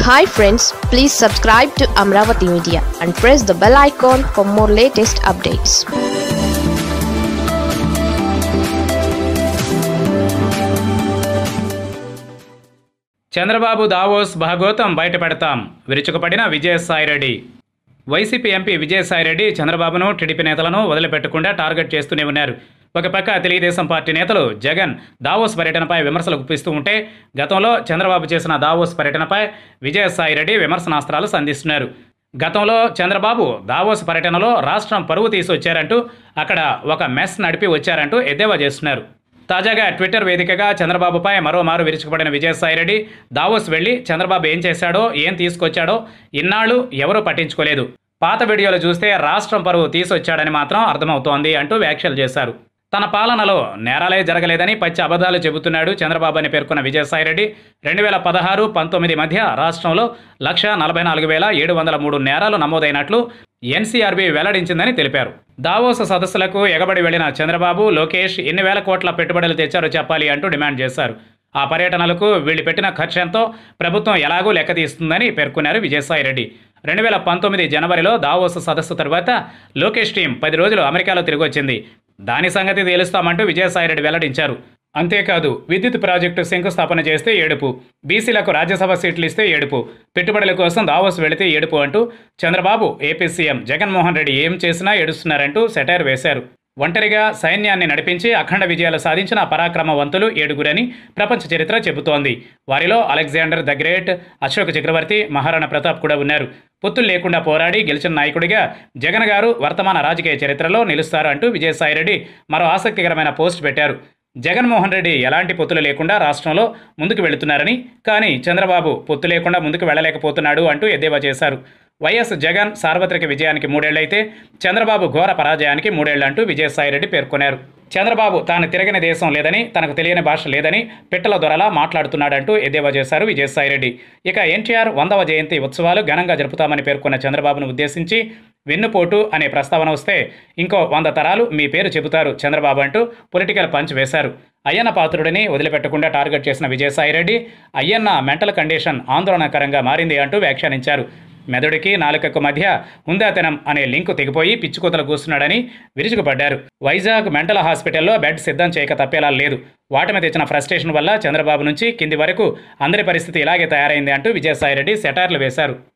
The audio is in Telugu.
hi friends please subscribe to Amaravati media and press the bell icon for more latest updates Chandrababu Davos భాగోతం బయటపెడతాం విరుచుకుపడిన విజయసాయిరెడ్డి వైసీపీ ఎంపీ విజయసాయిరెడ్డి చంద్రబాబును టీడీపీ నేతలను వదిలిపెట్టకుండా టార్గెట్ చేస్తూనే ఉన్నారు ఒక పక్క తెలుగుదేశం పార్టీ నేతలు జగన్ దావోస్ పర్యటనపై విమర్శలు గుప్పిస్తూ ఉంటే గతంలో చంద్రబాబు చేసిన దావోస్ పర్యటనపై విజయసాయిరెడ్డి విమర్శనాస్త్రాలు సంధిస్తున్నారు గతంలో చంద్రబాబు దావోస్ పర్యటనలో రాష్ట్రం పరువు తీసి వచ్చారంటూ అక్కడ ఒక మెస్ నడిపి వచ్చారంటూ ఎద్దేవా చేస్తున్నారు తాజాగా ట్విట్టర్ వేదికగా చంద్రబాబుపై మరోమారు విరుచుకుపడిన విజయసాయిరెడ్డి దావోస్ వెళ్లి చంద్రబాబు ఏం చేశాడో ఏం తీసుకొచ్చాడో ఇన్నాళ్ళు ఎవరూ పట్టించుకోలేదు పాత వీడియోలు చూస్తే రాష్ట్రం పరువు తీసుకొచ్చాడని మాత్రం అర్థమవుతోంది అంటూ వ్యాఖ్యలు చేశారు తన పాలనలో నేరాలే జరగలేదని పచ్చి అబద్ధాలు చెబుతున్నాడు చంద్రబాబు అని పేర్కొన్న విజయసాయిరెడ్డి రెండు వేల పదహారు పంతొమ్మిది మధ్య రాష్ట్రంలో లక్ష నలభై నాలుగు వేల ఏడు వందల మూడు నేరాలు నమోదైనట్లు ఎన్సీఆర్బీ వెల్లడించిందని తెలిపారు దావోస్ సదస్సులకు ఎగబడి వెళ్లిన చంద్రబాబు లోకేష్ ఎన్ని వేల కోట్ల పెట్టుబడులు తెచ్చారో చెప్పాలి అంటూ డిమాండ్ చేశారు ఆ పర్యటనలకు వీళ్ళు పెట్టిన ఖర్చు ఎంతో ప్రభుత్వం ఎలాగూ లెక్క తీస్తుందని పేర్కొన్నారు విజయసాయిరెడ్డి రెండు వేల పంతొమ్మిది జనవరిలో దావోస్ సదస్సు తర్వాత లోకేష్ టీం పది రోజులు అమెరికాలో తిరిగి వచ్చింది దాని సంగతి తేలుస్తామంటూ విజయసాయిరెడ్డి వెల్లడించారు అంతేకాదు విద్యుత్ ప్రాజెక్టు శంకుస్థాపన చేస్తే ఏడుపు బీసీలకు రాజ్యసభ సీట్లు ఇస్తే ఏడుపు పెట్టుబడుల కోసం దావోస్ వెళితే ఏడుపు అంటూ చంద్రబాబు ఏపీ సీఎం జగన్మోహన్ రెడ్డి ఏం చేసినా ఏడుస్తున్నారంటూ సెటైర్ వేశారు ఒంటరిగా సైన్యాన్ని నడిపించి అఖండ విజయాలు సాధించిన పరాక్రమవంతులు ఏడుగురని ప్రపంచ చరిత్ర చెబుతోంది వారిలో అలెగ్జాండర్ ద గ్రేట్ అశోక్ చక్రవర్తి మహారాణా ప్రతాప్ కూడా ఉన్నారు పొత్తులు లేకుండా పోరాడి గెలిచిన నాయకుడిగా జగన్ గారు వర్తమాన రాజకీయ చరిత్రలో నిలుస్తారు అంటూ విజయసాయిరెడ్డి మరో ఆసక్తికరమైన పోస్ట్ పెట్టారు జగన్మోహన్ రెడ్డి ఎలాంటి పొత్తులు లేకుండా రాష్ట్రంలో ముందుకు వెళుతున్నారని కానీ చంద్రబాబు పొత్తు లేకుండా ముందుకు వెళ్ళలేకపోతున్నాడు అంటూ ఎద్దేవా చేశారు వైఎస్ జగన్ సార్వత్రిక విజయానికి మూడేళ్లైతే చంద్రబాబు ఘోర పరాజయానికి మూడేళ్లంటూ విజయసాయిరెడ్డి పేర్కొన్నారు చంద్రబాబు తాను తిరగని దేశం లేదని తనకు తెలియని భాష లేదని పిట్టల దొరలా మాట్లాడుతున్నాడంటూ ఎద్దేవా చేశారు విజయసాయిరెడ్డి ఇక ఎన్టీఆర్ వందవ జయంతి ఉత్సవాలు ఘనంగా జరుపుతామని పేర్కొన్న చంద్రబాబును ఉద్దేశించి వెన్నుపోటు అనే ప్రస్తావన వస్తే ఇంకో వంద తరాలు మీ పేరు చెబుతారు చంద్రబాబు అంటూ పొలిటికల్ పంచ్ వేశారు అయ్యన్న పాత్రుడిని వదిలిపెట్టకుండా టార్గెట్ చేసిన విజయసాయిరెడ్డి అయ్యన్న మెంటల్ కండిషన్ ఆందోళనకరంగా మారింది అంటూ వ్యాఖ్యానించారు మెదడుకి నాలుకకు మధ్య హుందాతనం అనే లింకు తెగిపోయి పిచ్చుకోతలు కూస్తున్నాడని విరుచుకుపడ్డారు వైజాగ్ మెంటల్ హాస్పిటల్లో బెడ్ సిద్ధం చేయక తప్పేలా లేదు వాటమి తెచ్చిన ఫ్రస్ట్రేషన్ వల్ల చంద్రబాబు నుంచి కింది వరకు అందరి పరిస్థితి ఇలాగే తయారైంది అంటూ విజయసాయిరెడ్డి సెటార్లు వేశారు